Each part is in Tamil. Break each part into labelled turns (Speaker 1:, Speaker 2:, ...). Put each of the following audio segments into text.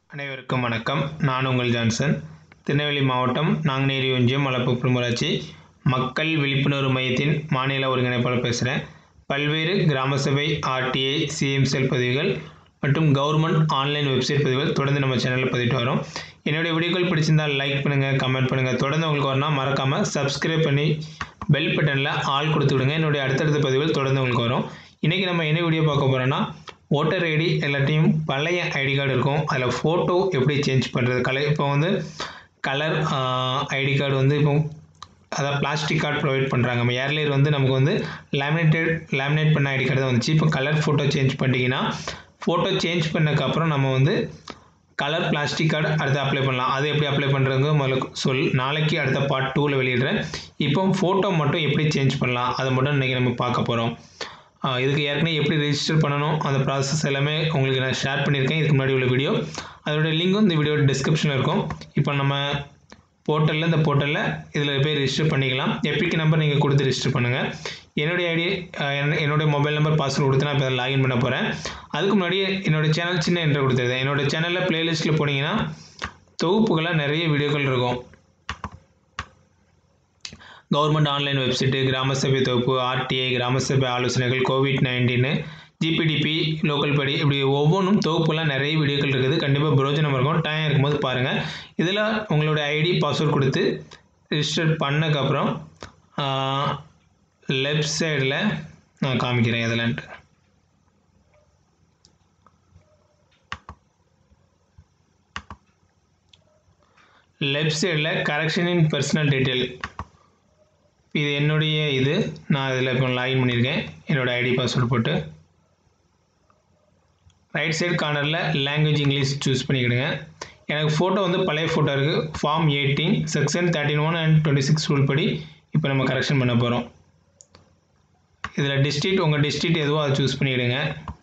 Speaker 1: அனைவருக்கும் வணக்கம் நான் உங்கள் ஜான்சன் திருநெல்வேலி மாவட்டம் நாங்குநேரி ஒன்றியம் மலப்புப்புறம் ஊராட்சி மக்கள் விழிப்புணர்வு மையத்தின் மாநில ஒருங்கிணைப்பாளர் பேசுகிறேன் பல்வேறு கிராம சபை ஆர்டிஐ சிஎம்செல் பதிவுகள் மற்றும் கவர்மெண்ட் ஆன்லைன் வெப்சைட் பதிவுகள் தொடர்ந்து நம்ம சேனலில் பதிவிட்டு வரோம் என்னுடைய வீடியோக்கள் பிடிச்சிருந்தால் லைக் பண்ணுங்கள் கமெண்ட் பண்ணுங்கள் தொடர்ந்து உங்களுக்கு வரணும் மறக்காமல் சப்ஸ்கிரைப் பண்ணி பெல் பட்டனில் ஆல் கொடுத்து விடுங்க என்னுடைய அடுத்தடுத்த பதிவுகள் தொடர்ந்து உங்களுக்கு வரும் இன்றைக்கி நம்ம என்ன வீடியோ பார்க்க போகிறோன்னா ஓட்டர் ஐடி எல்லாத்தையும் பழைய ஐடி கார்டு இருக்கும் அதில் ஃபோட்டோ எப்படி சேஞ்ச் பண்ணுறது கலை இப்போ வந்து கலர் ஐடி கார்டு வந்து இப்போ அதாவது பிளாஸ்டிக் கார்டு ப்ரொவைட் பண்ணுறாங்க நம்ம ஏர்லியர் வந்து நமக்கு வந்து லேமினேட்டட் லேமினேட் பண்ண ஐடி கார்டு தான் வந்துச்சு இப்போ கலர் ஃபோட்டோ சேஞ்ச் பண்ணிட்டீங்கன்னா ஃபோட்டோ சேஞ்ச் பண்ணதுக்கப்புறம் நம்ம வந்து கலர் பிளாஸ்டிக் கார்டு அடுத்து அப்ளை பண்ணலாம் அது எப்படி அப்ளை பண்ணுறது முதல்ல சொல் நாளைக்கு அடுத்த பார்ட் டூவில் வெளியிடுறேன் இப்போ ஃபோட்டோ மட்டும் எப்படி சேஞ்ச் பண்ணலாம் அதை மட்டும் இன்றைக்கி நம்ம பார்க்க போகிறோம் இதுக்கு ஏற்கனவே எப்படி ரெஜிஸ்டர் பண்ணணும் அந்த ப்ராசஸ் எல்லாமே உங்களுக்கு நான் ஷேர் பண்ணியிருக்கேன் இதுக்கு முன்னாடி உள்ள வீடியோ அதோட லிங்க்கும் இந்த வீடியோ டிஸ்கிரிப்ஷனில் இருக்கும் இப்போ நம்ம போர்ட்டலில் இந்த போர்ட்டலில் இதில் போய் ரெஜிஸ்டர் பண்ணிக்கலாம் எப்பிக்கு நம்பர் நீங்கள் கொடுத்து ரெஜிஸ்டர் பண்ணுங்கள் என்னுடைய ஐடி என்னுடைய மொபைல் நம்பர் பாஸ்வேர்டு கொடுத்து நான் இப்போ லாகின் பண்ண போகிறேன் அதுக்கு முன்னாடி என்னோடய சேனல் சின்ன என்ட்ரு கொடுத்துருந்தேன் என்னோடய சேனலில் ப்ளேலிஸ்ட்டில் போனீங்கன்னா தொகுப்புகளாக நிறைய வீடியோக்கள் இருக்கும் கவர்மெண்ட் ஆன்லைன் வெப்சைட்டு கிராம சபை தொகுப்பு ஆர்டிஐ கிராம சபை ஆலோசனைகள் கோவிட் நைன்டீனு ஜிபிடிபி லோக்கல் படி இப்படி ஒவ்வொன்றும் தொகுப்புலாம் நிறைய வீடியோக்கள் இருக்குது கண்டிப்பாக பிரோஜனம் இருக்கும் டைம் இருக்கும்போது பாருங்கள் இதில் உங்களோட ஐடி பாஸ்வேர்ட் கொடுத்து ரிஜிஸ்டர் பண்ணக்கப்புறம் லெஃப்ட் சைடில் நான் காமிக்கிறேன் எதுலன்ட்டு லெஃப்ட் சைடில் கரெக்ஷன் இன் பர்சனல் டீட்டெயில் இது என்னுடைய இது நான் இதில் இப்போ லாகின் பண்ணியிருக்கேன் என்னோடய ஐடி பாஸ்வேர்டு போட்டு ரைட் சைடு கார்னரில் லாங்குவேஜ் இங்கிலீஷ் சூஸ் பண்ணிக்கிடுங்க எனக்கு ஃபோட்டோ வந்து பழைய ஃபோட்டோ இருக்குது form eighteen section thirteen one and twenty six rule படி இப்போ நம்ம கரெக்ஷன் பண்ண போகிறோம் இதில் டிஸ்ட்ரிக்ட் உங்கள் டிஸ்ட்ரிக்ட் எதுவோ அதை சூஸ் பண்ணிவிடுங்க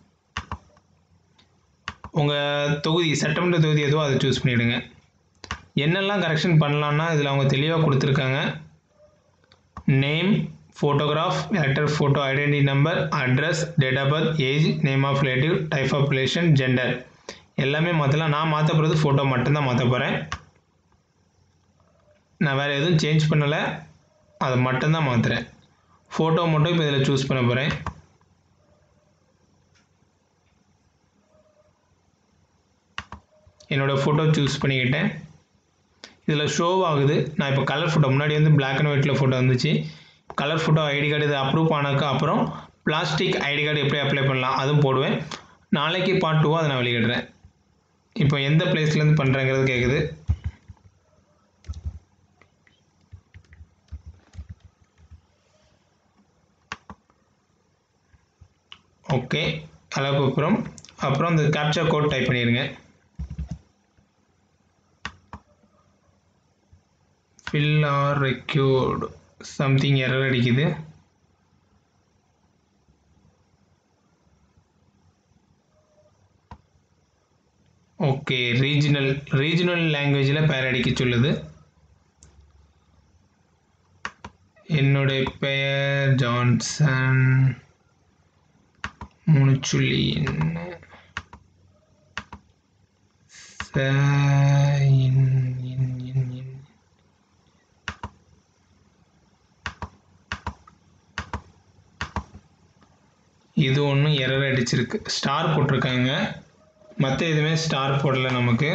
Speaker 1: உங்கள் தொகுதி சட்டமன்ற தொகுதி எதுவோ அதை சூஸ் பண்ணிவிடுங்க என்னெல்லாம் கரெக்ஷன் பண்ணலான்னா இதில் அவங்க தெளிவாக கொடுத்துருக்காங்க name photograph elector photo identity number address date of birth age name of relative type of relation gender எல்லாமே மாற்றலாம் நான் மாற்ற போகிறது ஃபோட்டோ மட்டும்தான் மாற்ற போகிறேன் நான் வேறு எதுவும் சேஞ்ச் பண்ணலை அதை மட்டும்தான் மாற்றுறேன் ஃபோட்டோ மட்டும் இப்போ இதில் சூஸ் பண்ண போகிறேன் என்னோடய ஃபோட்டோ சூஸ் பண்ணிக்கிட்டேன் இதில் ஷோ ஆகுது நான் இப்போ கலர் ஃபோட்டோ முன்னாடி வந்து பிளாக் அண்ட் ஒயிட்டில் ஃபோட்டோ வந்துச்சு கலர் ஃபோட்டோ ஐடி கார்டு இது அப்ரூவ் ஆனதுக்கு அப்புறம் பிளாஸ்டிக் ஐடி கார்டு எப்படி அப்ளை பண்ணலாம் அதுவும் போடுவேன் நாளைக்கு பார்ட் டூவாக அதை நான் வெளியிடுறேன் இப்போ எந்த பிளேஸ்லேருந்து பண்ணுறேங்கிறது கேட்குது ஓகே அளவுக்கு அப்புறம் அப்புறம் இந்த கேப்சா கோட் டைப் பண்ணிடுங்க fill are required something error அடிக்குது ஓகே ரீஜினல் ரீஜினல் லாங்குவேஜில் பேர் அடிக்க சொல்லுது என்னுடைய பெயர் ஜான்சன் மூணு சொல்லி என்ன இது ஒன்றும் எரர் அடிச்சிருக்கு ஸ்டார் போட்டிருக்காங்க மற்ற எதுவுமே ஸ்டார் போடலை நமக்கு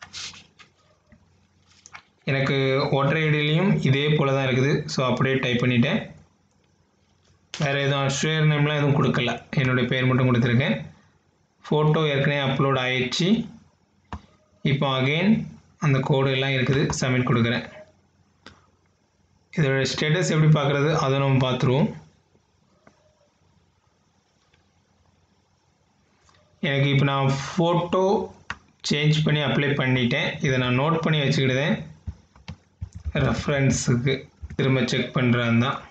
Speaker 1: எனக்கு ஒற்றை ஐடியிலையும் இதே போல் தான் இருக்குது ஸோ அப்படியே டைப் பண்ணிட்டேன் வேறு எதுவும் அஷ்வேர் நேம்லாம் எதுவும் கொடுக்கல என்னுடைய பேர் மட்டும் கொடுத்துருக்கேன் ஃபோட்டோ ஏற்கனவே அப்லோட் ஆயிடுச்சு இப்போ அகெயின் அந்த கோடு எல்லாம் இருக்குது சப்மிட் கொடுக்குறேன் இதோட ஸ்டேட்டஸ் எப்படி பார்க்குறது அதை நம்ம பார்த்துருவோம் எனக்கு இப்போ நான் ஃபோட்டோ சேஞ்ச் பண்ணி அப்ளை பண்ணிட்டேன் இதை நான் நோட் பண்ணி வச்சுக்கிடுதேன் ரெஃபரன்ஸுக்கு திரும்ப செக் பண்ணுறான் தான்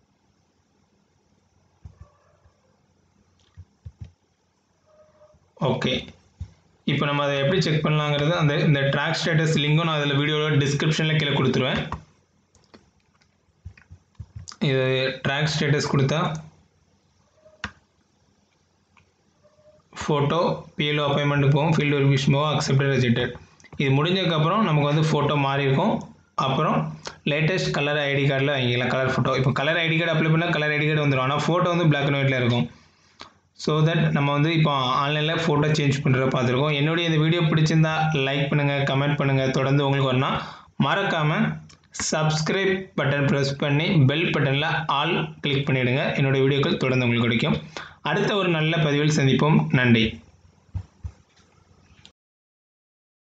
Speaker 1: ஓகே இப்போ நம்ம அதை எப்படி செக் பண்ணலாங்கிறது அந்த இந்த ட்ராக் ஸ்டேட்டஸ் லிங்கும் நான் அதில் வீடியோவில் டிஸ்கிரிப்ஷனில் கீழே கொடுத்துருவேன் இது ட்ராக் ஸ்டேட்டஸ் கொடுத்தா ஃபோட்டோ பிஎல்ஓ அப்பாயின்மெண்ட்டுக்கு போகும் ஃபீல்டு வெரிஃபிகேஷன் போகும் அக்செப்டட் ரிஜெக்டட் இது முடிஞ்சதுக்கப்புறம் நமக்கு வந்து ஃபோட்டோ மாறி இருக்கும் அப்புறம் லேட்டஸ்ட் கலர் ஐடி கார்டில் வாங்கிக்கலாம் கலர் ஃபோட்டோ இப்போ கலர் ஐடி கார்டு அப்ளை பண்ணால் கலர் ஐடி கார்டு வந்துடும் ஆனால் ஃபோட்டோ வந்து பிளாக் அண்ட் ஒயிட்டில் இருக்கும் ஸோ தட் நம்ம வந்து இப்போ ஆன்லைனில் ஃபோட்டோ சேஞ்ச் பண்ணுறத பார்த்துருக்கோம் என்னுடைய இந்த வீடியோ பிடிச்சிருந்தா லைக் பண்ணுங்கள் கமெண்ட் பண்ணுங்கள் தொடர்ந்து உங்களுக்கு வரணும் மறக்காமல் சப்ஸ்கிரைப் பட்டன் ப்ரெஸ் பண்ணி பெல் பட்டனில் ஆல் கிளிக் பண்ணிவிடுங்க என்னுடைய வீடியோக்கள் தொடர்ந்து உங்களுக்கு கிடைக்கும் அடுத்த ஒரு நல்ல பதிவில் சந்திப்போம் நன்றி